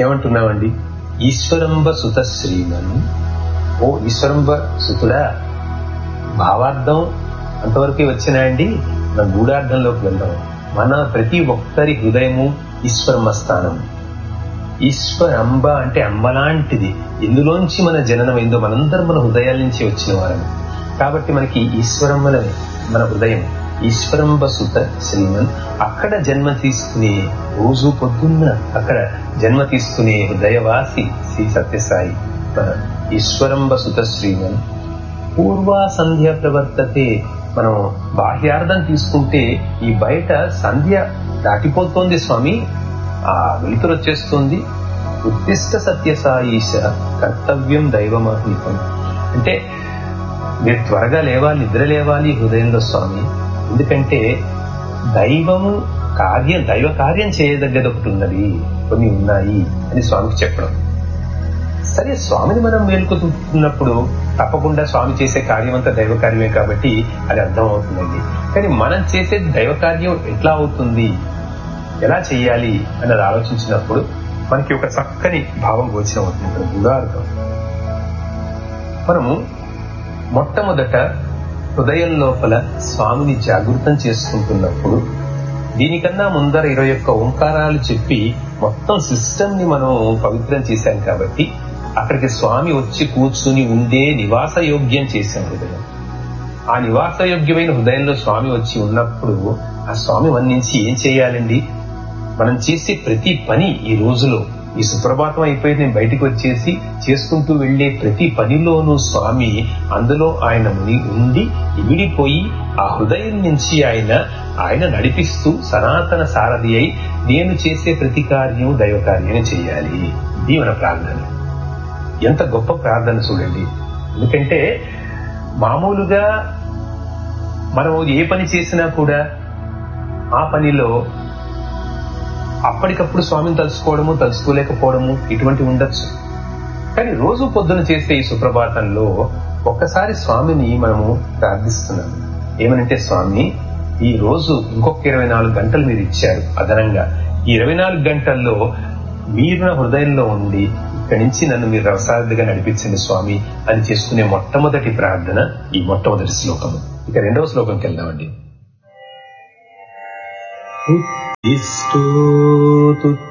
ఏమంటున్నామండి ఈశ్వరంబ సుత శ్రీమన్ ఓ ఈశ్వరంబ సుతుడా భావార్థం అంతవరకు వచ్చినాయండి మన గూఢార్థంలోకి వెళ్దాం మన ప్రతి ఒక్కరి హృదయము ఈశ్వరమ్మ స్థానం ఈశ్వరంబ అంటే అంబలాంటిది ఇందులోంచి మన జననం ఏందో మనందరం మన హృదయాల నుంచి వచ్చిన వారము కాబట్టి మనకి ఈశ్వరమ్మలనే మన హృదయం ఈశ్వరంబ సుత శ్రీమన్ అక్కడ జన్మ తీసుకునే రోజు పొద్దున్న అక్కడ జన్మ తీసుకునే హృదయవాసి శ్రీ సత్యసాయి మన ఈశ్వరంబ సుత శ్రీమన్ పూర్వ సంధ్య ప్రవర్తతే మనం బాహ్యార్థం తీసుకుంటే ఈ బయట సంధ్య దాటిపోతోంది స్వామి ఆ వెలుతురు వచ్చేస్తుంది ఉత్తిష్ట సత్యసాయిష కర్తవ్యం దైవమహీతం అంటే మీరు త్వరగా లేవాలి నిద్ర లేవాలి హృదయంలో స్వామి ఎందుకంటే దైవము కార్యం దైవ కార్యం చేయదగ్గది ఒకటి ఉన్నది కొన్ని ఉన్నాయి అని స్వామికి చెప్పడం సరే స్వామిని మనం మేల్కొతున్నప్పుడు తప్పకుండా స్వామి చేసే కార్యం అంతా దైవ కార్యమే కాబట్టి అది అర్థం అవుతుందండి కానీ మనం చేసే దైవ కార్యం ఎట్లా అవుతుంది ఎలా చేయాలి అన్నది ఆలోచించినప్పుడు మనకి ఒక చక్కని భావం గోచరం అవుతుంది ఇక్కడ గుడార్థం మనము మొట్టమొదట హృదయం లోపల స్వామిని జాగృతం చేసుకుంటున్నప్పుడు దీనికన్నా ముందర ఇరవై ఒక్క ఓంకారాలు చెప్పి మొత్తం సిస్టమ్ ని మనం పవిత్రం చేశాం కాబట్టి అక్కడికి స్వామి వచ్చి కూర్చుని ఉండే నివాస యోగ్యం చేశాం హృదయం ఆ నివాస యోగ్యమైన హృదయంలో స్వామి వచ్చి ఉన్నప్పుడు ఆ స్వామి వర్ణించి ఏం చేయాలండి మనం చేసే ప్రతి పని ఈ రోజులో ఈ సుప్రభాతం అయిపోయి నేను బయటికి వచ్చేసి చేసుకుంటూ వెళ్లే ప్రతి పనిలోనూ స్వామి అందులో ఆయన ముని ఉండి ఇమిడిపోయి ఆ హృదయం నుంచి ఆయన ఆయన నడిపిస్తూ సనాతన సారథి అయి నేను చేసే ప్రతి కార్యం దైవ కార్యం చేయాలి ఇది మన ప్రార్థన ఎంత గొప్ప ప్రార్థన చూడండి ఎందుకంటే మామూలుగా మనం ఏ పని చేసినా కూడా ఆ పనిలో అప్పటికప్పుడు స్వామిని తలుసుకోవడము తలుసుకోలేకపోవడము ఇటువంటి ఉండొచ్చు కానీ రోజు పొద్దున చేసే ఈ సుప్రభాతంలో ఒక్కసారి స్వామిని మనము ప్రార్థిస్తున్నాము ఏమనంటే స్వామి ఈ రోజు ఇంకొక ఇరవై నాలుగు గంటలు మీరు ఇచ్చారు అదనంగా ఈ ఇరవై నాలుగు గంటల్లో మీరు నా హృదయంలో ఉండి ఇక్కడి నుంచి నన్ను మీరు రవసారథిగా నడిపించండి స్వామి అని చేసుకునే మొట్టమొదటి ప్రార్థన ఈ మొట్టమొదటి శ్లోకము ఇక రెండవ శ్లోకంకి వెళ్దామండి ఇష్టోతు